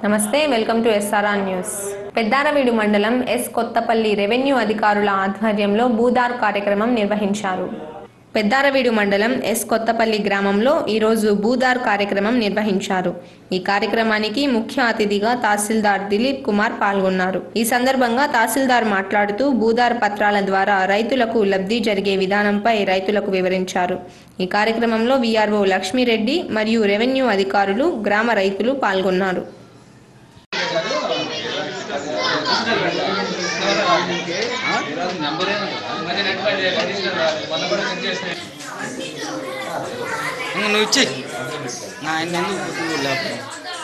నమస్తే welcome to SRR news Peddaraveedu మండలం S Kothapalli revenue అధికారుల ఆధ్వర్యంలో భూదార్ కార్యక్రమం నిర్వహించారు పెద్దారవీడు మండలం ఎస్ కొత్తపల్లి గ్రామంలో ఈరోజు భూదార్ కార్యక్రమం నిర్వహించారు ఈ కార్యక్రమానికి ముఖ్య అతిథిగా తహసీల్దార్ దిలీప్ కుమార్ పాల్గొన్నారు ఈ సందర్భంగా తహసీల్దార్ మాట్లాడుతూ భూదార్ పత్రాల ద్వారా రైతులకు లబ్ధి జరిగే విధానంపై రైతులకు వివరించారు ఈ కార్యక్రమంలో వీఆర్ఓ లక్ష్మీరెడ్డి మరియు రెవెన్యూ అధికారులు గ్రామ రైతులు పాల్గొన్నారు ఇంక నువ్వు ఇచ్చి నా ఆయన ఎందుకు నువ్వు లేకపోతే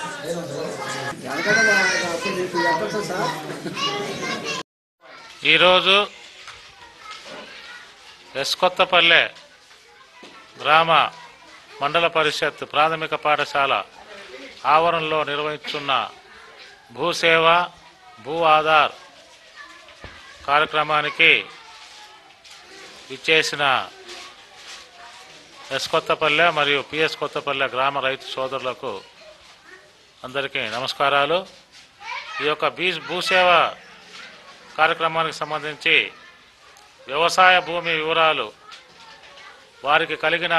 ఈరోజు ఎస్కొత్తపల్లె గ్రామ మండల పరిషత్ ప్రాథమిక పాఠశాల ఆవరణలో నిర్వహిస్తున్న భూసేవ భూ ఆధార్ కార్యక్రమానికి ఇచ్చేసిన ఎస్ కొత్తపల్లె మరియు పిఎస్ కొత్తపల్లె గ్రామ రైతు సోదరులకు అందరికీ నమస్కారాలు ఈ యొక్క బీ భూసేవ కార్యక్రమానికి సంబంధించి వ్యవసాయ భూమి వివరాలు వారికి కలిగిన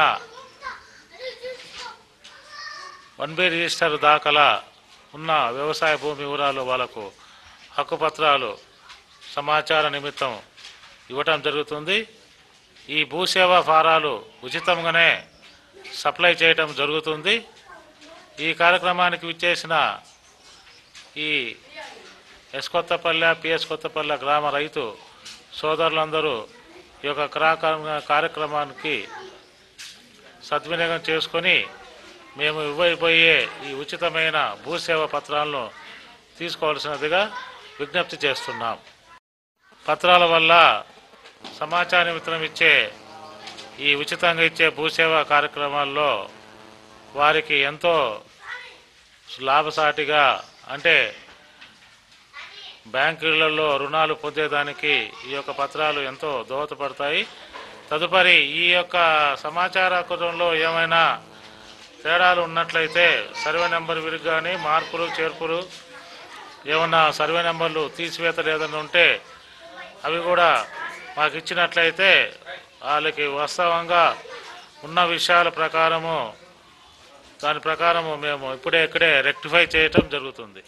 వన్ బి రిజిస్టర్ దాఖలా ఉన్న వ్యవసాయ భూమి వివరాలు వాళ్ళకు హక్కుపత్రాలు సమాచార నిమిత్తం ఇవ్వటం జరుగుతుంది ఈ భూసేవ ఫారాలు ఉచితంగానే సప్లై చేయటం జరుగుతుంది ఈ కార్యక్రమానికి విచ్చేసిన ఈ ఎస్ కొత్తపల్లె పిఎస్ కొత్తపల్లె గ్రామ రైతు సోదరులందరూ ఈ యొక్క క్రా- కార్యక్రమానికి సద్వినియోగం చేసుకొని మేము ఇవ్వబోయే ఈ ఉచితమైన భూసేవ పత్రాలను తీసుకోవాల్సినదిగా విజ్ఞప్తి చేస్తున్నాం పత్రాల వల్ల సమాచార నిమిత్తం ఇచ్చే ఈ ఉచితంగా ఇచ్చే భూసేవ కార్యక్రమాల్లో వారికి ఎంతో లాభసాటిగా అంటే బ్యాంకులలో రుణాలు పొందేదానికి ఈ యొక్క పత్రాలు ఎంతో దోహదపడతాయి తదుపరి ఈ యొక్క సమాచార కులంలో ఏమైనా తేడాలు ఉన్నట్లయితే సర్వే నెంబర్ విరుగు కానీ మార్పులు చేర్పులు ఏమన్నా సర్వే నెంబర్లు తీసివేతలు ఏదైనా ఉంటే అవి కూడా మాకు ఇచ్చినట్లయితే వాళ్ళకి వాస్తవంగా ఉన్న విషయాల ప్రకారము దాని ప్రకారము మేము ఇప్పుడే ఇక్కడే రెక్టిఫై చేయటం జరుగుతుంది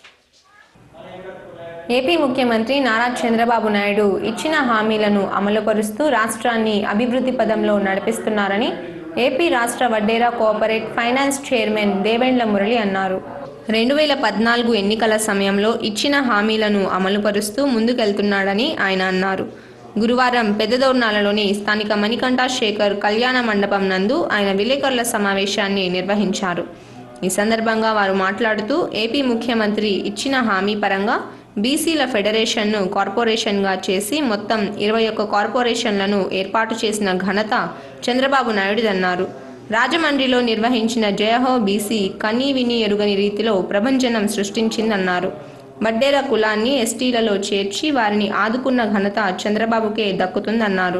ఏపీ ముఖ్యమంత్రి నారా చంద్రబాబు నాయుడు ఇచ్చిన హామీలను అమలుపరుస్తూ రాష్ట్రాన్ని అభివృద్ధి పదంలో నడిపిస్తున్నారని ఏపీ రాష్ట్ర Vaddera cooperate finance chairman Devendla Murali అన్నారు రెండు వేల పద్నాలుగు ఎన్నికల సమయంలో ఇచ్చిన హామీలను అమలుపరుస్తూ ముందుకెళ్తున్నాడని ఆయన అన్నారు గురువారం పెద్దదోర్నాలలోని స్థానిక మణికంఠ శేఖర్ కళ్యాణ మండపం నందు ఆయన విలేకరుల సమావేశాన్ని నిర్వహించారు ఈ సందర్భంగా వారు మాట్లాడుతూ ఏపీ ముఖ్యమంత్రి ఇచ్చిన హామీ పరంగా బీసీల ఫెడరేషన్ను కార్పొరేషన్గా చేసి మొత్తం ఇరవై ఒక్క కార్పొరేషన్లను ఏర్పాటు చేసిన ఘనత చంద్రబాబు నాయుడుదన్నారు రాజమండ్రిలో నిర్వహించిన జయహో బీసీ కనీ విని ఎరుగని రీతిలో ప్రభంజనం సృష్టించిందన్నారు వడ్డేర కులాన్ని ఎస్టీలలో చేర్చి వారిని ఆదుకున్న ఘనత చంద్రబాబుకే దక్కుతుందన్నారు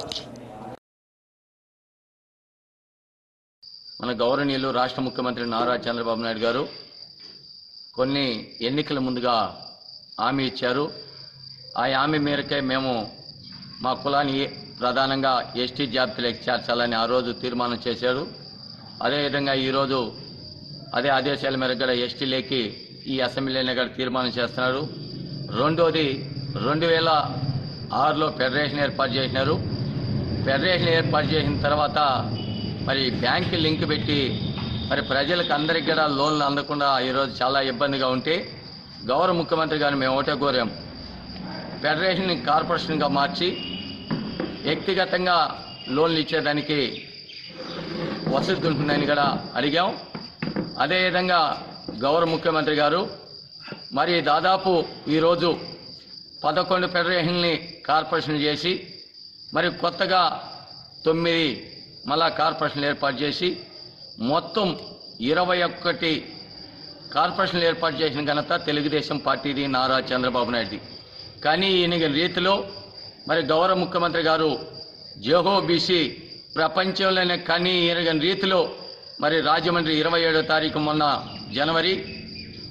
మన గౌరవనీయులు రాష్ట్ర ముఖ్యమంత్రి నారా చంద్రబాబు నాయుడు గారు కొన్ని ఎన్నికల ముందుగా హామీ ఇచ్చారు ఆ హామీ మేరకే మేము మా కులాన్ని ప్రధానంగా ఎస్టీ జాబితాలోకి చేర్చాలని ఆ రోజు తీర్మానం చేశారు అదేవిధంగా ఈరోజు అదే ఆదేశాల మేరకు కూడా ఎస్టీలోకి ఈ అసెంబ్లీని కూడా తీర్మానం చేస్తున్నారు రెండోది రెండు వేల ఆరులో ఫెడరేషన్ ఏర్పాటు చేసినారు ఫెడరేషన్ ఏర్పాటు చేసిన తర్వాత మరి బ్యాంకు లింక్ పెట్టి మరి ప్రజలకు అందరికి కూడా లోన్లు అందకుండా ఈరోజు చాలా ఇబ్బందిగా ఉంటే గౌరవ ముఖ్యమంత్రి గారిని మేము ఒకటే కోరాం ఫెడరేషన్ కార్పొరేషన్గా మార్చి వ్యక్తిగతంగా లోన్లు ఇచ్చేదానికి వసతి ఉంటుందని కూడా అడిగాం అదేవిధంగా గౌరవ ముఖ్యమంత్రి గారు మరి దాదాపు ఈరోజు పదకొండు ఫెడరేషన్ని కార్పొరేషన్ చేసి మరి కొత్తగా తొమ్మిది మళ్ళా కార్పొరేషన్లు ఏర్పాటు చేసి మొత్తం ఇరవై ఒక్కటి కార్పొరేషన్లు ఏర్పాటు చేసిన ఘనత తెలుగుదేశం పార్టీది నారా చంద్రబాబు నాయుడుది కానీ ఈయన రీతిలో మరి గౌరవ ముఖ్యమంత్రి గారు జోహో బీసీ ప్రపంచంలోనే కనీ ఎరగని రీతిలో మరి రాజమండ్రి ఇరవై ఏడో తారీఖు మొన్న జనవరి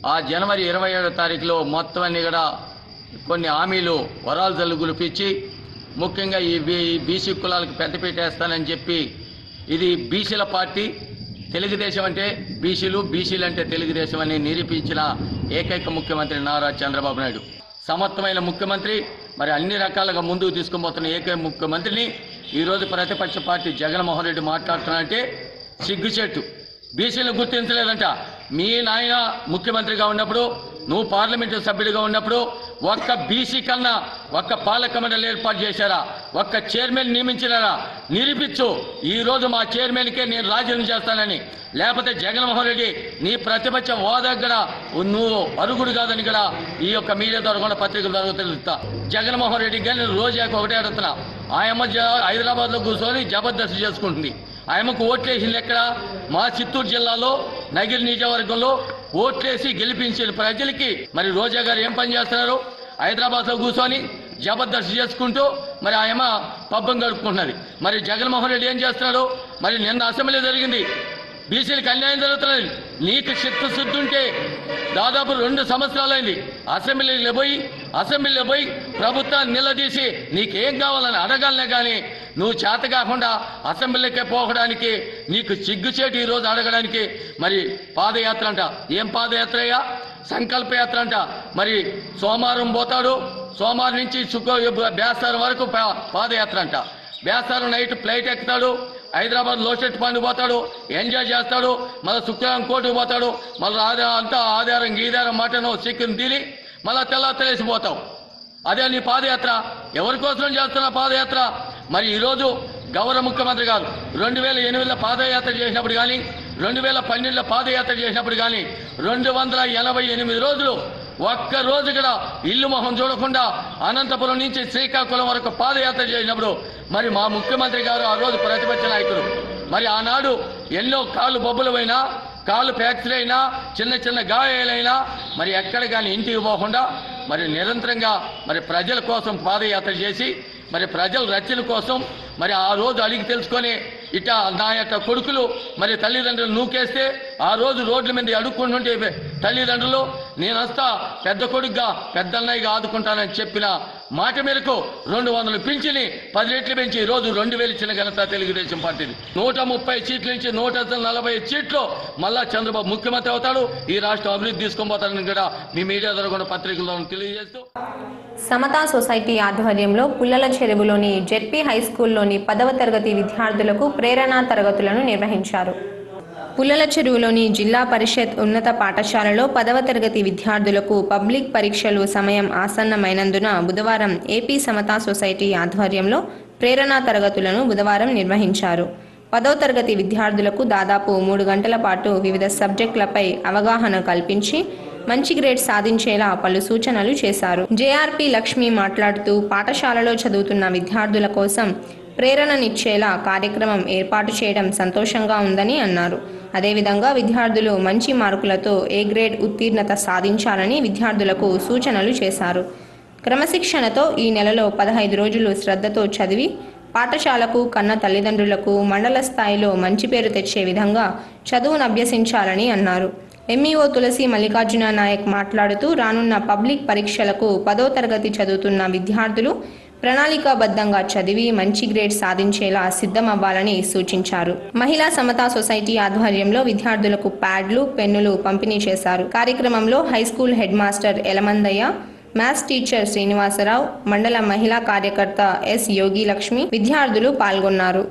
ఆ జనవరి ఇరవై ఏడో తారీఖులో మొత్తం అన్ని కూడా కొన్ని హామీలు వరాలు జల్లు గులిపించి ముఖ్యంగా ఈ బీ- బీసీ కులాలకు పెద్దపీట వేస్తానని చెప్పి ఇది బీసీల పార్టీ తెలుగుదేశం అంటే బీసీలు బీసీలు అంటే తెలుగుదేశం అని నిరూపించిన ఏకైక ముఖ్యమంత్రి నారా చంద్రబాబు నాయుడు సమర్థమైన ముఖ్యమంత్రి మరి అన్ని రకాలుగా ముందుకు తీసుకుపోతున్న ఏకైక ముఖ్యమంత్రిని ఈరోజు ప్రతిపక్ష పార్టీ జగన్మోహన్ రెడ్డి మాట్లాడుతున్నారంటే సిగ్గుచెట్టు బీసీలను గుర్తించలేదంట మీ నాయన ముఖ్యమంత్రిగా ఉన్నప్పుడు నువ్వు పార్లమెంటు సభ్యుడిగా ఉన్నప్పుడు ఒక్క బీసీ కన్నా ఒక్క పాలక మండలి ఏర్పాటు చేశారా ఒక్క చైర్మన్ నియమించినారా నిరూపించు ఈ రోజు మా చైర్మన్కే నేను రాజీనామా చేస్తానని లేకపోతే జగన్మోహన్ రెడ్డి నీ ప్రతిపక్ష హోదా కూడా నువ్వు అరుగుడు కాదని కూడా ఈ యొక్క మీడియా ద్వారా కూడా పత్రికల ద్వారా తెలుస్తా జగన్మోహన్ రెడ్డి గారిని రోజాక ఒకటే అడుగుతున్నా ఆయమ్మ హైదరాబాద్ లో కూర్చొని జబర్దస్త్ చేసుకుంటుంది ఆయమ్మకు ఓట్లేసింది ఎక్కడ మా చిత్తూరు జిల్లాలో నగిరి నియోజకవర్గంలో ఓట్లేసి గెలిపించిన ప్రజలకి మరి రోజా గారు ఏం పని చేస్తున్నారు హైదరాబాద్ లో కూర్చొని జబర్దస్త్ చేసుకుంటూ మరి ఆయమ్మ పబ్బం గడుపుకుంటున్నది మరి జగన్మోహన్ రెడ్డి ఏం చేస్తున్నాడు మరి నిన్న అసెంబ్లీ జరిగింది బీసీలకు అన్యాయం జరుగుతున్నది నీకు చిత్తశుద్ధి ఉంటే దాదాపు రెండు సంవత్సరాలైంది అసెంబ్లీలో పోయి అసెంబ్లీలో పోయి ప్రభుత్వాన్ని నిలదీసి నీకేం కావాలని అడగాలనే కానీ నువ్వు చేత కాకుండా అసెంబ్లీకే పోవడానికి నీకు సిగ్గుచేటు ఈ రోజు అడగడానికి మరి పాదయాత్ర అంట ఏం పాదయాత్ర అయ్యా సంకల్ప యాత్ర అంట మరి సోమవారం పోతాడు సోమవారం నుంచి శుక్ర బేస్తారం వరకు పా- పాదయాత్ర అంట బేస్తారం నైట్ ఫ్లైట్ ఎక్కుతాడు హైదరాబాద్ లోసెట్ పండు పోతాడు ఎంజాయ్ చేస్తాడు మళ్ళీ శుక్రవారం కోర్టుకు పోతాడు మళ్ళీ ఆధారం అంతా ఆధారం గీధారం మటన్ చికెన్ తిని మళ్ళీ తెల్ల తెలిసిపోతావు అదే నీ పాదయాత్ర ఎవరి కోసం చేస్తున్న పాదయాత్ర మరి ఈరోజు గౌరవ ముఖ్యమంత్రి గారు రెండు వేల ఎనిమిదిలో పాదయాత్ర చేసినప్పుడు కానీ రెండు వేల పన్నెండులో పాదయాత్ర చేసినప్పుడు కానీ రెండు వందల ఎనభై ఎనిమిది రోజులు ఒక్క రోజు కూడా ఇల్లు మొహం చూడకుండా అనంతపురం నుంచి శ్రీకాకుళం వరకు పాదయాత్ర చేసినప్పుడు మరి మా ముఖ్యమంత్రి గారు ఆ రోజు ప్రతిపక్ష నాయకుడు మరి ఆనాడు ఎన్నో కాళ్ళు బొబ్బలు అయినా కాళ్ళు ఫ్యాక్టరీ అయినా చిన్న చిన్న గాయాలైనా మరి ఎక్కడ కానీ ఇంటికి పోకుండా మరి నిరంతరంగా మరి ప్రజల కోసం పాదయాత్ర చేసి మరి ప్రజల రక్షణ కోసం మరి ఆ రోజు అడిగి తెలుసుకొని ఇట నా యొక్క కొడుకులు మరి తల్లిదండ్రులు నూకేస్తే ఆ రోజు రోడ్ల మీద అడుక్కుంటుంటే తల్లిదండ్రులు నేను వస్తా పెద్ద కొడుకుగా పెద్ద అన్నయ్యగా ఆదుకుంటానని చెప్పిన మాట మేరకు రెండు వందలు పింఛని పది రెట్లు పెంచి ఈ రోజు రెండు వేలు ఇచ్చిన ఘనత తెలుగుదేశం పార్టీది నూట ముప్పై సీట్ల నుంచి నూట నలభై సీట్లు మళ్ళా చంద్రబాబు ముఖ్యమంత్రి అవుతాడు ఈ రాష్ట్రం అభివృద్ధి తీసుకొని పోతాడని కూడా మీ మీడియా ద్వారా కూడా పత్రికల్లో తెలియజేస్తూ సమతా సొసైటీ ఆధ్వర్యంలో పుల్లల చెరువులోని జెడ్పీ హై స్కూల్లోని పదవ తరగతి విద్యార్థులకు ప్రేరణా తరగతులను నిర్వహించారు పుల్లల చెరువులోని జిల్లా పరిషత్ ఉన్నత పాఠశాలలో పదవ తరగతి విద్యార్థులకు పబ్లిక్ పరీక్షలు సమయం ఆసన్నమైనందున బుధవారం ఏపీ సమతా సొసైటీ ఆధ్వర్యంలో ప్రేరణా తరగతులను బుధవారం నిర్వహించారు పదవ తరగతి విద్యార్థులకు దాదాపు మూడు గంటల పాటు వివిధ సబ్జెక్టులపై అవగాహన కల్పించి మంచి గ్రేడ్ సాధించేలా పలు సూచనలు చేశారు జేఆర్పి లక్ష్మి మాట్లాడుతూ పాఠశాలలో చదువుతున్న విద్యార్థుల కోసం ప్రేరణనిచ్చేలా కార్యక్రమం ఏర్పాటు చేయడం సంతోషంగా ఉందని అన్నారు అదేవిధంగా విద్యార్థులు మంచి మార్కులతో ఏ గ్రేడ్ ఉత్తీర్ణత సాధించాలని విద్యార్థులకు సూచనలు చేశారు క్రమశిక్షణతో ఈ నెలలో పదహైదు రోజులు శ్రద్ధతో చదివి పాఠశాలకు కన్న తల్లిదండ్రులకు మండల స్థాయిలో మంచి పేరు తెచ్చే విధంగా చదువును అభ్యసించాలని అన్నారు ఎంఈఓ తులసి మల్లికార్జున నాయక్ మాట్లాడుతూ రానున్న పబ్లిక్ పరీక్షలకు పదో తరగతి చదువుతున్న విద్యార్థులు ప్రణాళికాబద్ధంగా చదివి మంచి గ్రేడ్ సాధించేలా సిద్ధమవ్వాలని సూచించారు మహిళా సమతా సొసైటీ ఆధ్వర్యంలో విద్యార్థులకు ప్యాడ్లు పెన్నులు పంపిణీ చేశారు కార్యక్రమంలో high school head master Elamandayya maths teacher Srinivasarao మండల మహిళా కార్యకర్త ఎస్ యోగి లక్ష్మి విద్యార్థులు పాల్గొన్నారు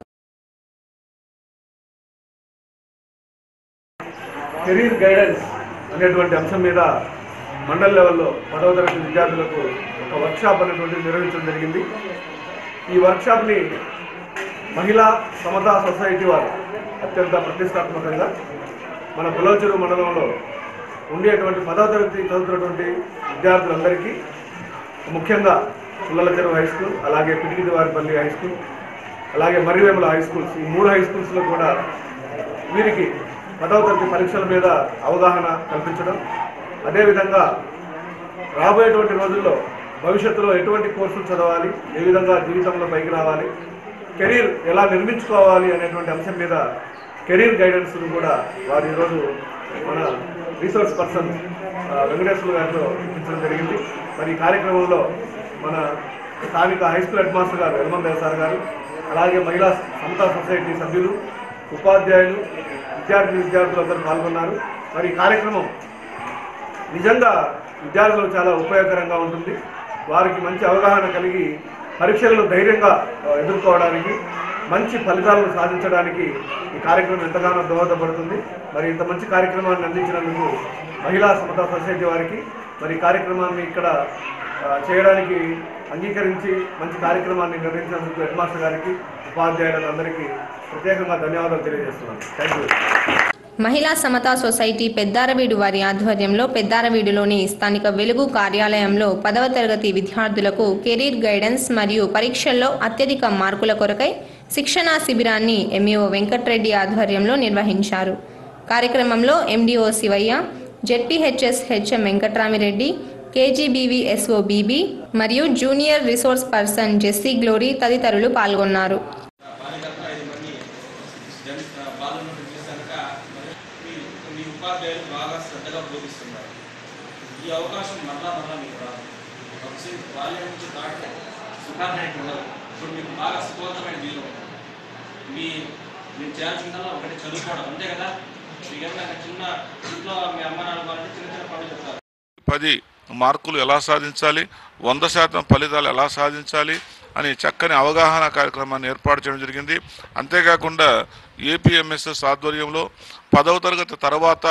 కెరీర్ గైడెన్స్ అనేటువంటి అంశం మీద మండల్ లెవెల్లో పదవ తరగతి విద్యార్థులకు ఒక వర్క్షాప్ అనేటువంటిది నిర్వహించడం జరిగింది ఈ వర్క్షాప్ని మహిళా సమతా సొసైటీ వారు అత్యంత ప్రతిష్టాత్మకంగా మన బులవచెరు మండలంలో ఉండేటువంటి పదవ తరగతి చదువుతున్నటువంటి విద్యార్థులందరికీ ముఖ్యంగా పుల్లల చెరువు హై స్కూల్ అలాగే పిటికిదివారిపల్లి హై స్కూల్ అలాగే మర్రివేముల హై స్కూల్స్ ఈ మూడు హై స్కూల్స్లో కూడా వీరికి పదవ తరగతి పరీక్షల మీద అవగాహన కల్పించడం అదేవిధంగా రాబోయేటువంటి రోజుల్లో భవిష్యత్తులో ఎటువంటి కోర్సులు చదవాలి ఏ విధంగా జీవితంలో పైకి రావాలి కెరీర్ ఎలా నిర్మించుకోవాలి అనేటువంటి అంశం మీద కెరీర్ గైడెన్స్ కూడా వారు ఈరోజు మన రీసోర్స్ పర్సన్ ఆ, వెంకటేశ్వర గారితో ఇప్పించడం జరిగింది మరి ఈ కార్యక్రమంలో మన స్థానిక హై స్కూల్ హెడ్ మాస్టర్ గారు యలమందేవ సార్ గారు అలాగే మహిళా సమతా సొసైటీ సభ్యులు ఉపాధ్యాయులు విద్యార్థి విద్యార్థులు అందరూ పాల్గొన్నారు మరి ఈ కార్యక్రమం నిజంగా విద్యార్థులకు చాలా ఉపయోగకరంగా ఉంటుంది వారికి మంచి అవగాహన కలిగి పరీక్షలను ధైర్యంగా ఆ, ఎదుర్కోవడానికి మంచి ఫలితాలను సాధించడానికి ఈ కార్యక్రమం ఎంతగానో దోహదపడుతుంది మరి ఇంత మంచి కార్యక్రమాన్ని అందించినందుకు మహిళా సమతా సొసైటీ వారికి మరి ఈ కార్యక్రమాన్ని ఇక్కడ ఆ, చేయడానికి అంగీకరించి మంచి కార్యక్రమాన్ని నిర్వహించినందుకు హెడ్ మాస్టర్ గారికి ఉపాధ్యాయులకు అందరికీ ప్రత్యేకంగా ధన్యవాదాలు తెలియజేస్తున్నాను థ్యాంక్ యూ మహిళా సమతా సొసైటీ పెద్దారవీడు వారి ఆధ్వర్యంలో పెద్దారవీడులోని స్థానిక వెలుగు కార్యాలయంలో పదవ తరగతి విద్యార్థులకు కెరీర్ గైడెన్స్ మరియు పరీక్షల్లో అత్యధిక మార్కుల కొరకై శిక్షణా శిబిరాన్ని ఎంఈఓ వెంకట్రెడ్డి ఆధ్వర్యంలో నిర్వహించారు కార్యక్రమంలో MDO Shivaiah ZPHS HM Venkatramireddy KGBV SO Bibi మరియు junior resource person Jessy Glory తదితరులు పాల్గొన్నారు బాలికల్లో ఐదు మంది జన్ బాలను రిలీజ్ కనుక మరి మీ మీ ఉపాధ్యాయులు బాగా శ్రద్ధగా బోధిస్తున్నారు ఈ అవకాశం మరలా మరలా మీకు రాదు ఒకసారి బాల్యం నుంచి దాటి సుఖానికి ఉండదు ఇప్పుడు మీకు బాగా సుఖవంతమైన వీలు మీ మీరు చేయాల్సిందల్లా ఒకటి చదువుకోవడం అంతే కదా మీకు ఏమైనా చిన్న ఇంట్లో మీ అమ్మ నాన్న వాళ్ళని చిన్న చిన్న పనులు చెప్తారు పది మార్కులు ఎలా సాధించాలి వంద శాతం ఫలితాలు ఎలా సాధించాలి అని చక్కని అవగాహన కార్యక్రమాన్ని ఏర్పాటు చేయడం జరిగింది అంతేకాకుండా ఏపీఎంఎస్ఎస్ ఆధ్వర్యంలో పదవ తరగతి తర్వాత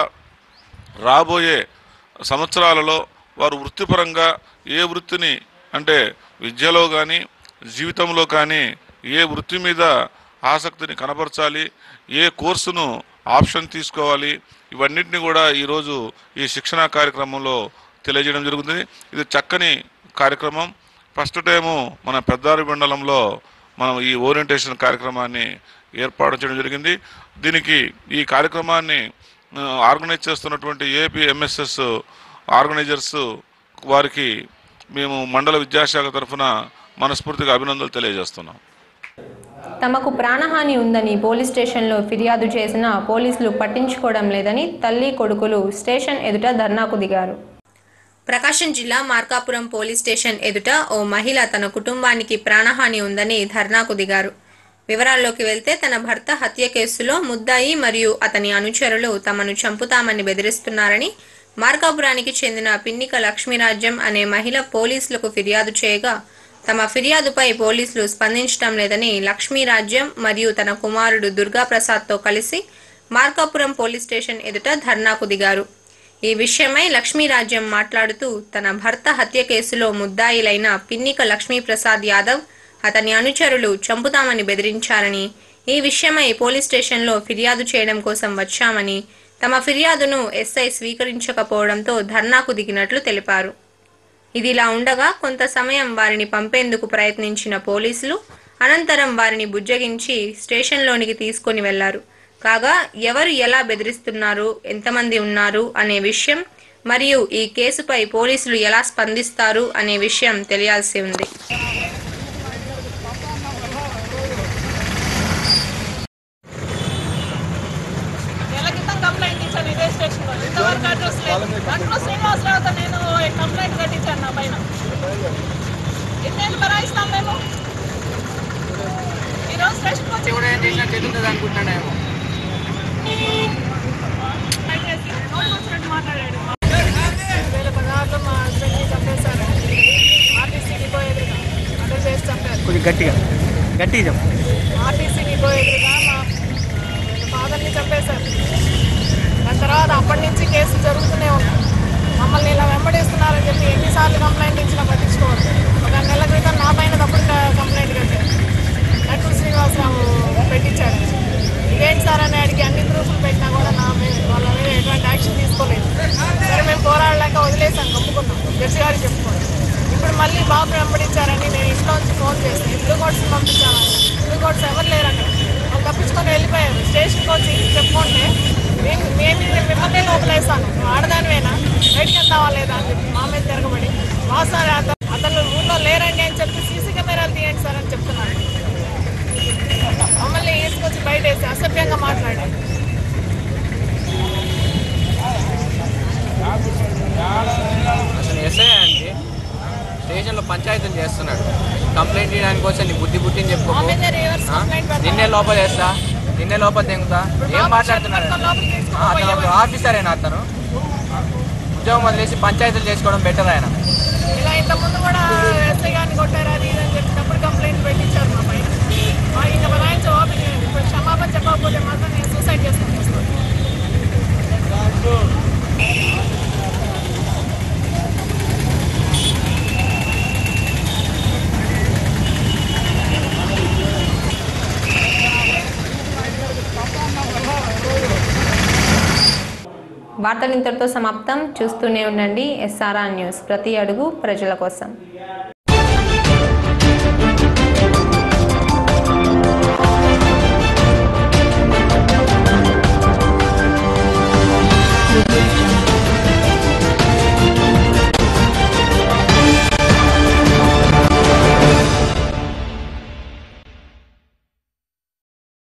రాబోయే సంవత్సరాలలో వారు వృత్తిపరంగా ఏ వృత్తిని అంటే విద్యలో కానీ జీవితంలో కానీ ఏ వృత్తి మీద ఆసక్తిని కనపరచాలి ఏ కోర్సును ఆప్షన్ తీసుకోవాలి ఇవన్నిటిని కూడా ఈరోజు ఈ శిక్షణా కార్యక్రమంలో తెలియజేయడం జరుగుతుంది ఇది చక్కని కార్యక్రమం ఫస్ట్ టైము మన పెద్దారి మండలంలో మనం ఈ ఓరియంటేషన్ కార్యక్రమాన్ని ఏర్పాటు చేయడం జరిగింది దీనికి ఈ కార్యక్రమాన్ని ఆ, ఆర్గనైజ్ చేస్తున్నటువంటి ఏపీ ఎంఎస్ఎస్ ఆర్గనైజర్స్ వారికి మేము మండల విద్యాశాఖ తరఫున మనస్ఫూర్తిగా అభినందనలు తెలియజేస్తున్నాం తమకు ప్రాణహాని ఉందని పోలీస్ స్టేషన్లో ఫిర్యాదు చేసినా పోలీసులు పట్టించుకోవడం లేదని తల్లి కొడుకులు స్టేషన్ ఎదుట ధర్నాకు దిగారు ప్రకాశం జిల్లా మార్కాపురం పోలీస్ స్టేషన్ ఎదుట ఓ మహిళ తన కుటుంబానికి ప్రాణహాని ఉందని ధర్నాకు దిగారు వివరాల్లోకి వెళ్తే తన భర్త హత్య కేసులో ముద్దాయి మరియు అతని అనుచరులు తమను చంపుతామని బెదిరిస్తున్నారని మార్కాపురానికి చెందిన పిన్నిక లక్ష్మీరాజ్యం అనే మహిళ పోలీసులకు ఫిర్యాదు చేయగా తమ ఫిర్యాదుపై పోలీసులు స్పందించడం లేదని లక్ష్మీరాజ్యం మరియు తన కుమారుడు దుర్గాప్రసాద్తో కలిసి మార్కాపురం పోలీస్ స్టేషన్ ఎదుట ధర్నాకు దిగారు ఈ విషయమై లక్ష్మీరాజ్యం మాట్లాడుతూ తన భర్త హత్య కేసులో ముద్దాయిలైన పిన్నిక లక్ష్మీప్రసాద్ యాదవ్ అతని అనుచరులు చంపుతామని బెదిరించారని ఈ విషయమై పోలీస్ స్టేషన్లో ఫిర్యాదు చేయడం కోసం వచ్చామని తమ ఫిర్యాదును ఎస్ఐ స్వీకరించకపోవడంతో ధర్నాకు దిగినట్లు తెలిపారు ఇదిలా ఉండగా కొంత సమయం వారిని పంపేందుకు ప్రయత్నించిన పోలీసులు అనంతరం వారిని బుజ్జగించి స్టేషన్లోనికి తీసుకొని వెళ్లారు కాగా ఎవరు ఎలా బెదిరిస్తున్నారు ఎంతమంది ఉన్నారు అనే విషయం మరియు ఈ కేసుపై పోలీసులు ఎలా స్పందిస్తారు అనే విషయం తెలియాల్సి ఉంది నెల క్రితం కంప్లైంట్ ఇచ్చాను ఇదే స్టేషన్లో ఇంతవరకు అడ్రస్ లేదు అడ్రస్ శ్రీనివాసరావుతో నేను కంప్లైంట్ కట్టించాను నా పైన ఎన్నేళ్ళు బరాయిస్తాం మేము ఈరోజు స్టేషన్కి వచ్చి కూడా ఏం చేసినట్టు ఎదుగుతుంది అనుకుంటున్నాడేమో నోటికి వచ్చినట్టు మాట్లాడాడు వేల పదహారులో మా హస్బెండ్ని చంపేశారు ఆర్టీసీ డిపో ఎదురుగా అదే చేసి చంపారు కొంచెం గట్టిగా గట్టిగా చెప్పు ఆర్టీసీ డిపో ఎదురుగా మా ఫాదర్ని చంపేశారు దాని తర్వాత అప్పటి నుంచి కేసు జరుగుతూనే ఉంది మమ్మల్ని ఇలా వెంబడిస్తున్నారని చెప్పి ఎన్నిసార్లు కంప్లైంట్ ఇచ్చినా పట్టించుకోవద్దు ఒక నెల క్రితం నా పైన తప్పుడు క- కంప్లైంట్ కట్టారు నటు శ్రీనివాసరావు పెట్టించాడు ఇదేంటి సార్ అని అడిగి అన్ని ప్రూఫ్లు పెట్టినా కూడా నా మీద వాళ్ళ మీద ఎటువంటి యాక్షన్ తీసుకోలేదు సరే మేము పోరాడలేక వదిలేసాం కమ్ముకున్నాం జడ్జి గారికి చెప్పుకోండి ఇప్పుడు మళ్ళీ బాబు వెంబడించారని నేను ఇంట్లో నుంచి ఫోన్ చేస్తే బ్లూ కోట్స్ పంపించాను బ్లూ కోట్స్ ఎవరు లేరు అక్కడ వాళ్ళు తప్పించుకొని వెళ్ళిపోయారు స్టేషన్కి వచ్చి చెప్పుకుంటే మేము మేము మిమ్మల్ని లోపలేస్తాను నువ్వు ఆడదానివేనా బయటికి వెళ్తావా లేదా అని చెప్పి మా మీద తిరగబడి మా సార్ అత- అతను ఊళ్ళో లేరండి అని చెప్పి సీసీ కెమెరాలు తీయండి సార్ అని చెప్తున్నాను మమ్మల్ని తీసుకొచ్చి బయట వేసి అసభ్యంగా మాట్లాడారు పంచాయతీలు చేస్తున్నాడు కంప్లైంట్ చేయడానికి వచ్చి నీ బుద్ధి బుద్ధిని చెప్పుకో మా మీద reverse complaint పెడతావా? నిన్నే లోపల చేస్తా నిన్నే లోపల తెంగుతా ఏం మాట్లాడుతున్నాడు పట్టుకొని లోపలికి తీసుకొని ఆ, అతను ఒక పోయేవాడు. ఆఫీసర్ అయినా అతను ఉద్యోగం వదిలేసి పంచాయతీలు చేసుకోవడం బెటర్ ఆయన ఇలా ఇంత ముందు కూడా ఎస్ఐ గారిని కొట్టారు అది ఇది అని చెప్పినప్పుడు కంప్లైంట్ పెట్టించారు మా పైన మా ఇంకా బలాయించే ఓపిక లేదు. ఇప్పుడు క్షమాపణ చెప్పకపోతే మాత్రం నేను సూసైడ్ చేసుకుంటాను వార్తలు ఇంతటితో సమాప్తం చూస్తూనే ఉండండి ఎస్ఆర్ఆర్ న్యూస్ ప్రతి అడుగు ప్రజల కోసం